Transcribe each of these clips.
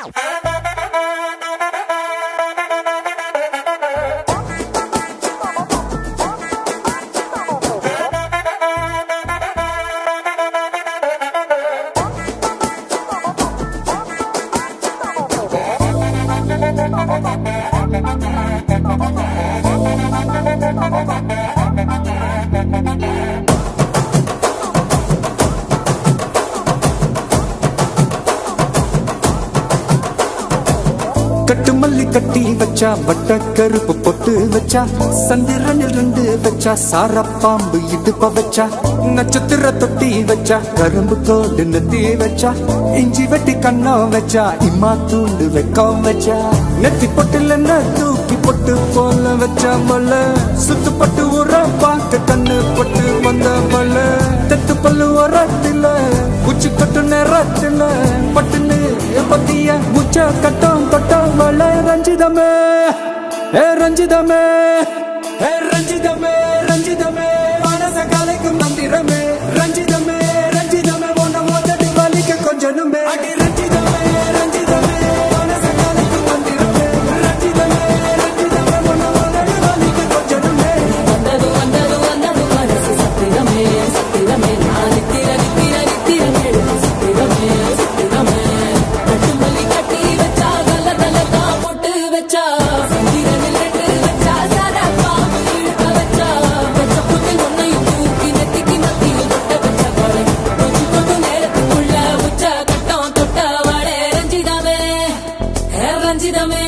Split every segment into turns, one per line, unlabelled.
கட்டு மல்லி கட்டி வச்சா வட்ட கருப்பு பொட்டு வச்சா சந்திரனில் ரெண்டு வச்சா சார பாம்பு இடுப்ப வச்சா நட்சத்திர தொட்டி வச்சா கரும்பு கோடு நெத்தி வச்சா இஞ்சி வெட்டி கண்ணம் வச்சா இம்மா தூண்டு வெக்கம் வச்சா நெத்தி பொட்டுல தூக்கி பொட்டு போல வச்சா மல்ல சுத்து பட்டு உர பார்க்க கண்ணு பட்டு வந்த மல்ல தெத்து பல்லு உரத்தில உச்சி கட்டு நேரத்தில பட்டுன்னு பத்திய முச்ச கட்டம் தொட்டம் மல்ல ரஞ்சிதமே ஏ ரஞ்சிதமே ஏ ரஞ்சிதமே ரஞ்சிதமே மனச கலைக்கும் மந்திரமே ரஞ்சிதமே ரஞ்சிதமே உன்னை மொத்தடி வலிக்க கொஞ்சனுமே அடி ரஞ்சிதமே ரஞ்சிதமே மனச கலைக்கும் மந்திரமே ரஞ்சிதமே ரஞ்சிதமே உன்னை மொத்தடி வலிக்க கொஞ்சனுமே
வந்தது வந்தது வந்தது மனசு சத்திரமே சத்திரமே நான் நித்திர நித்திர நித்திர எழுது சத்திரமே சத்திரமே கட்டு மல்லி கட்டி வச்சா கல்ல கல்ல தான் போட்டு வச்சா சந்திரனில் ரெண்டு வச்சா சார பாம்பு இழுக்க வச்சா வச்ச புட்டில் ஒன்னையும் தூக்கி நெத்திக்கு மத்தியில் தொட்ட வச்ச கொலை கொஞ்சி கொண்டு நேரத்துக்குள்ள உச்ச கட்டம் தொட்ட வாழே ரஞ்சிதமே ஹே ரஞ்சிதமே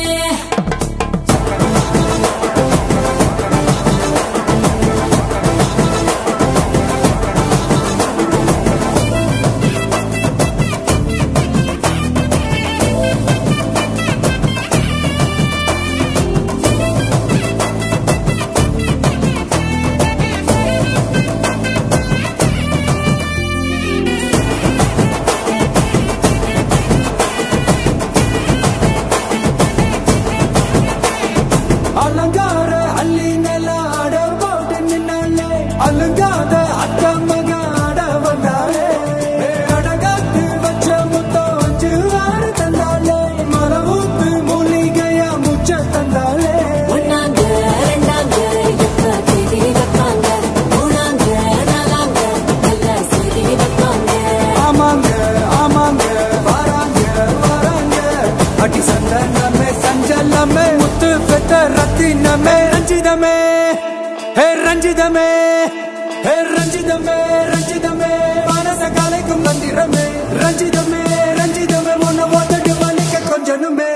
அலங்கார அள்ளி நில ஆட போட்டு நின்னாலே அலங்காத அத்த மக ஆட வந்தாலே ஏ அடகாத்து வச்ச முத்தம் வச்சு ஆறு தந்தாலே மரவூத்து மூலிகையா முச்ச தந்தாலே
ஒன்னாங்க ரெண்டாங்க எப்ப தேதி வைப்பாங்க மூணாங்க நாலாங்க நல்ல செய்தி வைப்பாங்க
ஆமாங்க ஆமாங்க வராங்க வராங்க அடி சந்தனமே சஞ்சலமே முத்து பெத்த ரத்தினமே ரஞ்சிதமே ஹே ரஞ்சிதமே ஹே ரஞ்சிதமே ரஞ்சிதமே மனச கலைக்கும் மந்திரமே ரஞ்சிதமே ரஞ்சிதமே உன்னை ஓட்டடி வலிக்க கொஞ்சனுமே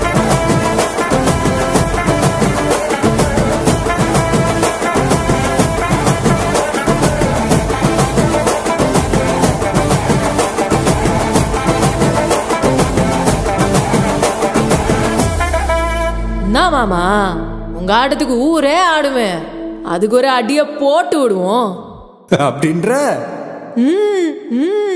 என்ன மாமா உங்க ஆட்டத்துக்கு ஊரே ஆடுவேன் அதுக்கு ஒரு அடிய போட்டு விடுவோம்
அப்படின்ற
ம், ம்.